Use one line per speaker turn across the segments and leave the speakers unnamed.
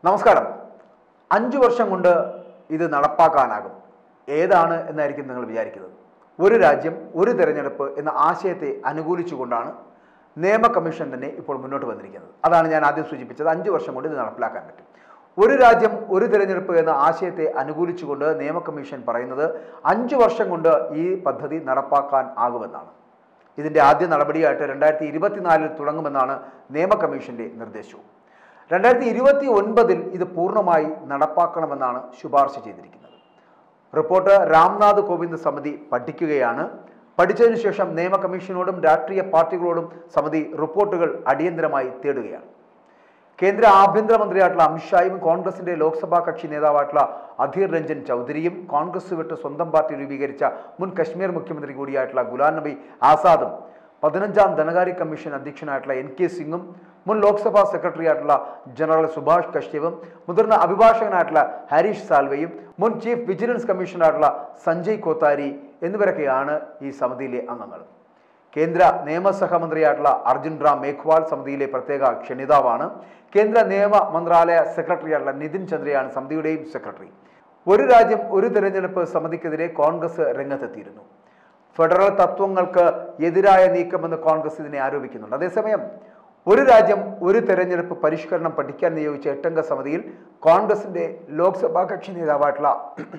നമസ്കാരം അഞ്ചു വർഷം കൊണ്ട് ഇത് നടപ്പാക്കാനാകും ഏതാണ് എന്നായിരിക്കും നിങ്ങൾ വിചാരിക്കുന്നത് ഒരു രാജ്യം ഒരു തെരഞ്ഞെടുപ്പ് എന്ന ആശയത്തെ അനുകൂലിച്ചുകൊണ്ടാണ് നിയമ കമ്മീഷൻ തന്നെ ഇപ്പോൾ മുന്നോട്ട് വന്നിരിക്കുന്നത് അതാണ് ഞാൻ ആദ്യം സൂചിപ്പിച്ചത് അഞ്ചു വർഷം കൊണ്ട് ഇത് നടപ്പിലാക്കാൻ പറ്റും ഒരു രാജ്യം ഒരു തെരഞ്ഞെടുപ്പ് എന്ന ആശയത്തെ അനുകൂലിച്ചുകൊണ്ട് നിയമ കമ്മീഷൻ പറയുന്നത് അഞ്ചു വർഷം കൊണ്ട് ഈ പദ്ധതി നടപ്പാക്കാൻ ആകുമെന്നാണ് ഇതിന്റെ ആദ്യ നടപടിയായിട്ട് രണ്ടായിരത്തി ഇരുപത്തിനാലിൽ തുടങ്ങുമെന്നാണ് നിയമ കമ്മീഷന്റെ നിർദ്ദേശവും രണ്ടായിരത്തി ഇരുപത്തി ഒൻപതിൽ ഇത് പൂർണ്ണമായി നടപ്പാക്കണമെന്നാണ് ശുപാർശ ചെയ്തിരിക്കുന്നത് റിപ്പോർട്ട് രാംനാഥ് കോവിന്ദ് സമിതി പഠിക്കുകയാണ് പഠിച്ചതിനു ശേഷം നിയമ കമ്മീഷനോടും രാഷ്ട്രീയ പാർട്ടികളോടും സമിതി റിപ്പോർട്ടുകൾ അടിയന്തരമായി തേടുകയാണ് കേന്ദ്ര ആഭ്യന്തരമന്ത്രിയായിട്ടുള്ള അമിത്ഷായും കോൺഗ്രസിന്റെ ലോക്സഭാ കക്ഷി നേതാവായിട്ടുള്ള അധീർ രഞ്ജൻ ചൗധരിയും കോൺഗ്രസ് വിട്ട് സ്വന്തം പാർട്ടി രൂപീകരിച്ച മുൻ കശ്മീർ മുഖ്യമന്ത്രി കൂടിയായിട്ടുള്ള ഗുലാം നബി ആസാദും പതിനഞ്ചാം ധനകാര്യ കമ്മീഷൻ അധ്യക്ഷനായിട്ടുള്ള എൻ കെ സിംഗും മുൻ ലോക്സഭാ സെക്രട്ടറി ആയിട്ടുള്ള ജനറൽ സുഭാഷ് കശ്യപും മുതിർന്ന അഭിഭാഷകനായിട്ടുള്ള ഹരീഷ് സാൽവയും മുൻ ചീഫ് വിജിലൻസ് കമ്മീഷണറായിട്ടുള്ള സഞ്ജയ് കോത്താരി എന്നിവരൊക്കെയാണ് ഈ സമിതിയിലെ അംഗങ്ങൾ കേന്ദ്ര നിയമസഹമന്ത്രിയായിട്ടുള്ള അർജുൻ റാം മേഘ്വാൾ സമിതിയിലെ പ്രത്യേക ക്ഷണിതാവാണ് കേന്ദ്ര നിയമ മന്ത്രാലയ സെക്രട്ടറിയായിട്ടുള്ള നിതിൻ ചന്ദ്രയാണ് സമിതിയുടെയും സെക്രട്ടറി ഒരു രാജ്യം ഒരു തെരഞ്ഞെടുപ്പ് സമിതിക്കെതിരെ കോൺഗ്രസ് രംഗത്തെത്തിയിരുന്നു ഫെഡറൽ തത്വങ്ങൾക്ക് എതിരായ നീക്കമെന്ന് കോൺഗ്രസ് ഇതിനെ ആരോപിക്കുന്നുണ്ട് അതേസമയം ഒരു രാജ്യം ഒരു തെരഞ്ഞെടുപ്പ് പരിഷ്കരണം പഠിക്കാൻ നിയോഗിച്ച എട്ടംഗ സമിതിയിൽ കോൺഗ്രസിന്റെ ലോക്സഭാ കക്ഷി നേതാവായിട്ടുള്ള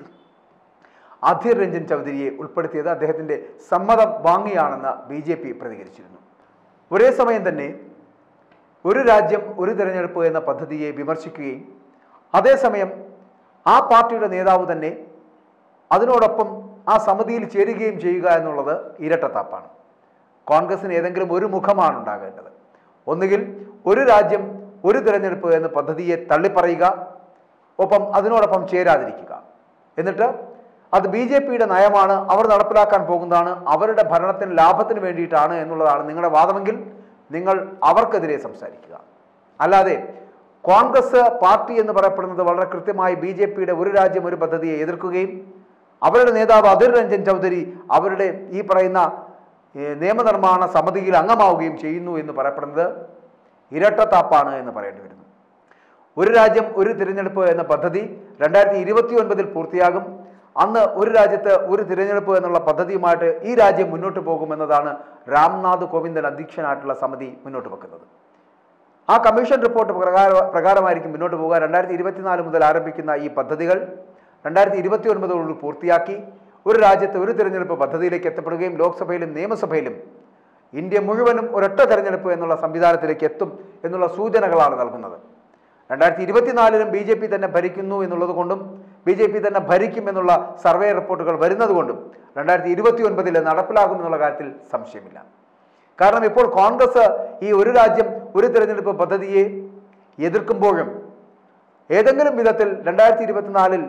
അധീർ രഞ്ജൻ ചൗധരിയെ ഉൾപ്പെടുത്തിയത് അദ്ദേഹത്തിന്റെ സമ്മതം വാങ്ങിയാണെന്ന് ബി ജെ പി പ്രതികരിച്ചിരുന്നു ഒരേ സമയം തന്നെ ഒരു രാജ്യം ഒരു തെരഞ്ഞെടുപ്പ് എന്ന പദ്ധതിയെ വിമർശിക്കുകയും അതേസമയം ആ പാർട്ടിയുടെ നേതാവ് തന്നെ അതിനോടൊപ്പം ആ സമിതിയിൽ ചേരുകയും ചെയ്യുക എന്നുള്ളത് ഇരട്ടത്താപ്പാണ് കോൺഗ്രസിന് ഏതെങ്കിലും ഒരു മുഖമാണ് ഉണ്ടാകേണ്ടത് ഒന്നുകിൽ ഒരു രാജ്യം ഒരു തിരഞ്ഞെടുപ്പ് എന്ന പദ്ധതിയെ തള്ളിപ്പറയുക ഒപ്പം അതിനോടൊപ്പം ചേരാതിരിക്കുക എന്നിട്ട് അത് ബി ജെ പിയുടെ നയമാണ് അവർ നടപ്പിലാക്കാൻ പോകുന്നതാണ് അവരുടെ ഭരണത്തിന് ലാഭത്തിന് വേണ്ടിയിട്ടാണ് എന്നുള്ളതാണ് നിങ്ങളുടെ വാദമെങ്കിൽ നിങ്ങൾ അവർക്കെതിരെ സംസാരിക്കുക അല്ലാതെ കോൺഗ്രസ് പാർട്ടി എന്ന് പറയപ്പെടുന്നത് വളരെ കൃത്യമായി ബി ജെ പിയുടെ ഒരു രാജ്യം ഒരു പദ്ധതിയെ എതിർക്കുകയും അവരുടെ നേതാവ് അധിർ രഞ്ജൻ ചൗധരി അവരുടെ ഈ പറയുന്ന ഏ, നിയമനിർമ്മാണ സമിതിയിൽ അംഗമാവുകയും ചെയ്യുന്നു എന്ന് പറയപ്പെടുന്നത് ഇരട്ടത്താപ്പാണ് എന്ന് പറയേണ്ടി വരുന്നു ഒരു രാജ്യം ഒരു തിരഞ്ഞെടുപ്പ് എന്ന പദ്ധതി രണ്ടായിരത്തി ഇരുപത്തി ഒൻപതിൽ പൂർത്തിയാകും അന്ന് ഒരു രാജ്യത്ത് ഒരു തിരഞ്ഞെടുപ്പ് എന്നുള്ള പദ്ധതിയുമായിട്ട് ഈ രാജ്യം മുന്നോട്ട് പോകുമെന്നതാണ് രാംനാഥ് കോവിന്ദൻ അധ്യക്ഷനായിട്ടുള്ള സമിതി മുന്നോട്ട് വെക്കുന്നത് ആ കമ്മീഷൻ റിപ്പോർട്ട് പ്രകാര പ്രകാരമായിരിക്കും മുന്നോട്ട് പോകുക രണ്ടായിരത്തി ഇരുപത്തിനാല് മുതൽ ആരംഭിക്കുന്ന ഈ പദ്ധതികൾ രണ്ടായിരത്തി ഇരുപത്തി ഒൻപതോടുകൂടി പൂർത്തിയാക്കി ഒരു രാജ്യത്ത് ഒരു തിരഞ്ഞെടുപ്പ് പദ്ധതിയിലേക്ക് എത്തപ്പെടുകയും ലോക്സഭയിലും നിയമസഭയിലും ഇന്ത്യ മുഴുവനും ഒരൊറ്റ തെരഞ്ഞെടുപ്പ് എന്നുള്ള സംവിധാനത്തിലേക്ക് എത്തും എന്നുള്ള സൂചനകളാണ് നൽകുന്നത് രണ്ടായിരത്തി ഇരുപത്തിനാലിലും ബി ജെ പി തന്നെ ഭരിക്കുന്നു എന്നുള്ളത് കൊണ്ടും ബി ജെ പി തന്നെ ഭരിക്കും എന്നുള്ള സർവേ റിപ്പോർട്ടുകൾ വരുന്നത് കൊണ്ടും രണ്ടായിരത്തി ഇരുപത്തി ഒൻപതിൽ നടപ്പിലാകും എന്നുള്ള കാര്യത്തിൽ സംശയമില്ല കാരണം ഇപ്പോൾ കോൺഗ്രസ് ഈ ഒരു രാജ്യം ഒരു തിരഞ്ഞെടുപ്പ് പദ്ധതിയെ എതിർക്കുമ്പോഴും ഏതെങ്കിലും വിധത്തിൽ രണ്ടായിരത്തി ഇരുപത്തിനാലിൽ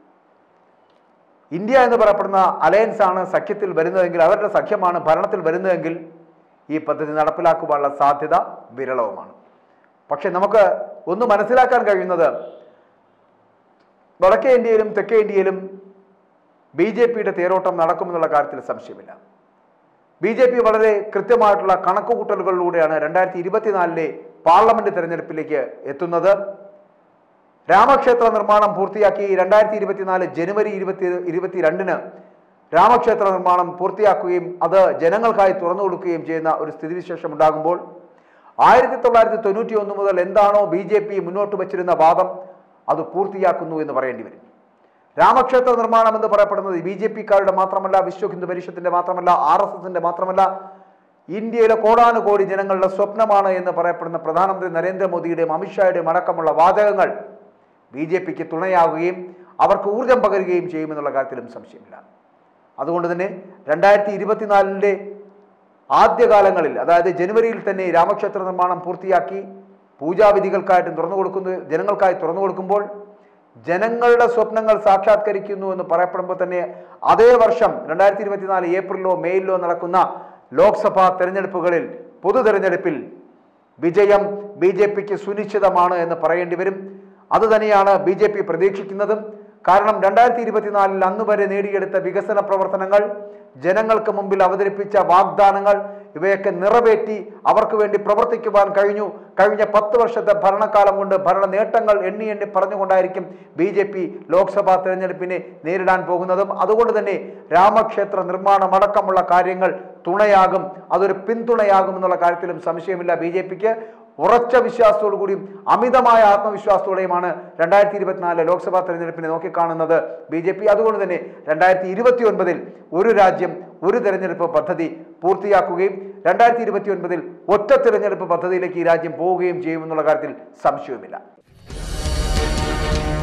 ഇന്ത്യ എന്ന് പറയപ്പെടുന്ന അലയൻസ് ആണ് സഖ്യത്തിൽ വരുന്നതെങ്കിൽ അവരുടെ സഖ്യമാണ് ഭരണത്തിൽ വരുന്നതെങ്കിൽ ഈ പദ്ധതി നടപ്പിലാക്കുവാനുള്ള സാധ്യത വിരളവുമാണ് പക്ഷെ നമുക്ക് ഒന്ന് മനസ്സിലാക്കാൻ കഴിയുന്നത് വടക്കേ ഇന്ത്യയിലും തെക്കേ ഇന്ത്യയിലും ബി ജെ പിയുടെ തേരോട്ടം നടക്കുമെന്നുള്ള കാര്യത്തിൽ സംശയമില്ല ബി ജെ പി വളരെ കൃത്യമായിട്ടുള്ള കണക്കുകൂട്ടലുകളിലൂടെയാണ് രണ്ടായിരത്തി ഇരുപത്തിനാലിലെ പാർലമെന്റ് തെരഞ്ഞെടുപ്പിലേക്ക് എത്തുന്നത് രാമക്ഷേത്ര നിർമ്മാണം പൂർത്തിയാക്കി രണ്ടായിരത്തി ഇരുപത്തിനാല് ജനുവരി ഇരുപത്തി ഇരുപത്തിരണ്ടിന് രാമക്ഷേത്ര നിർമ്മാണം പൂർത്തിയാക്കുകയും അത് ജനങ്ങൾക്കായി തുറന്നു കൊടുക്കുകയും ചെയ്യുന്ന ഒരു സ്ഥിതിവിശേഷം ഉണ്ടാകുമ്പോൾ ആയിരത്തി തൊള്ളായിരത്തി തൊണ്ണൂറ്റി ഒന്ന് മുതൽ എന്താണോ ബി ജെ പി മുന്നോട്ട് വച്ചിരുന്ന വാദം അത് പൂർത്തിയാക്കുന്നു എന്ന് പറയേണ്ടി വരും രാമക്ഷേത്ര നിർമ്മാണം എന്ന് പറയപ്പെടുന്നത് ബി ജെ പിക്കാരുടെ മാത്രമല്ല വിശ്വ ഹിന്ദു പരിഷത്തിന്റെ മാത്രമല്ല ആർ എസ് എസിന്റെ മാത്രമല്ല ഇന്ത്യയിലെ കോടാനുകോടി ജനങ്ങളുടെ സ്വപ്നമാണ് എന്ന് പറയപ്പെടുന്ന പ്രധാനമന്ത്രി നരേന്ദ്രമോദിയുടെയും അമിത്ഷായുടെയും അടക്കമുള്ള വാചകങ്ങൾ ബി ജെ പിക്ക് തുണയാവുകയും അവർക്ക് ഊർജം പകരുകയും ചെയ്യുമെന്നുള്ള കാര്യത്തിലും സംശയമില്ല അതുകൊണ്ട് തന്നെ രണ്ടായിരത്തി ഇരുപത്തിനാലിൻ്റെ ആദ്യകാലങ്ങളിൽ അതായത് ജനുവരിയിൽ തന്നെ രാമക്ഷേത്ര നിർമ്മാണം പൂർത്തിയാക്കി പൂജാവിധികൾക്കായിട്ട് തുറന്നു കൊടുക്കുന്നു ജനങ്ങൾക്കായി തുറന്നു കൊടുക്കുമ്പോൾ ജനങ്ങളുടെ സ്വപ്നങ്ങൾ സാക്ഷാത്കരിക്കുന്നു എന്ന് പറയപ്പെടുമ്പോൾ തന്നെ അതേ വർഷം രണ്ടായിരത്തി ഇരുപത്തിനാല് ഏപ്രിലോ മെയിലോ നടക്കുന്ന ലോക്സഭാ തെരഞ്ഞെടുപ്പുകളിൽ പൊതു തെരഞ്ഞെടുപ്പിൽ വിജയം ബി ജെ പിക്ക് സുനിശ്ചിതമാണ് എന്ന് പറയേണ്ടി വരും അതുതന്നെയാണ് ബി ജെ പി പ്രതീക്ഷിക്കുന്നതും കാരണം രണ്ടായിരത്തി ഇരുപത്തിനാലിൽ അന്ന് വരെ നേടിയെടുത്ത വികസന പ്രവർത്തനങ്ങൾ ജനങ്ങൾക്ക് മുമ്പിൽ അവതരിപ്പിച്ച വാഗ്ദാനങ്ങൾ ഇവയൊക്കെ നിറവേറ്റി അവർക്ക് വേണ്ടി പ്രവർത്തിക്കുവാൻ കഴിഞ്ഞു കഴിഞ്ഞ പത്ത് വർഷത്തെ ഭരണകാലം കൊണ്ട് ഭരണ നേട്ടങ്ങൾ എണ്ണി എണ്ണി പറഞ്ഞുകൊണ്ടായിരിക്കും ബി ജെ പി ലോക്സഭാ തെരഞ്ഞെടുപ്പിനെ നേരിടാൻ പോകുന്നതും അതുകൊണ്ട് തന്നെ രാമക്ഷേത്ര നിർമ്മാണം അടക്കമുള്ള കാര്യങ്ങൾ തുണയാകും അതൊരു പിന്തുണയാകും എന്നുള്ള കാര്യത്തിലും സംശയമില്ല ബി ജെ പിക്ക് ഉറച്ച വിശ്വാസത്തോടു കൂടിയും അമിതമായ ആത്മവിശ്വാസത്തോടെയുമാണ് രണ്ടായിരത്തി ഇരുപത്തിനാല് ലോക്സഭാ തെരഞ്ഞെടുപ്പിനെ നോക്കിക്കാണുന്നത് ബി ജെ പി അതുകൊണ്ട് തന്നെ രണ്ടായിരത്തി ഇരുപത്തി ഒൻപതിൽ ഒരു രാജ്യം ഒരു തെരഞ്ഞെടുപ്പ് പദ്ധതി പൂർത്തിയാക്കുകയും രണ്ടായിരത്തി ഇരുപത്തി ഒൻപതിൽ ഒറ്റ തെരഞ്ഞെടുപ്പ് പദ്ധതിയിലേക്ക് ഈ രാജ്യം പോവുകയും ചെയ്യുമെന്നുള്ള കാര്യത്തിൽ സംശയവുമില്ല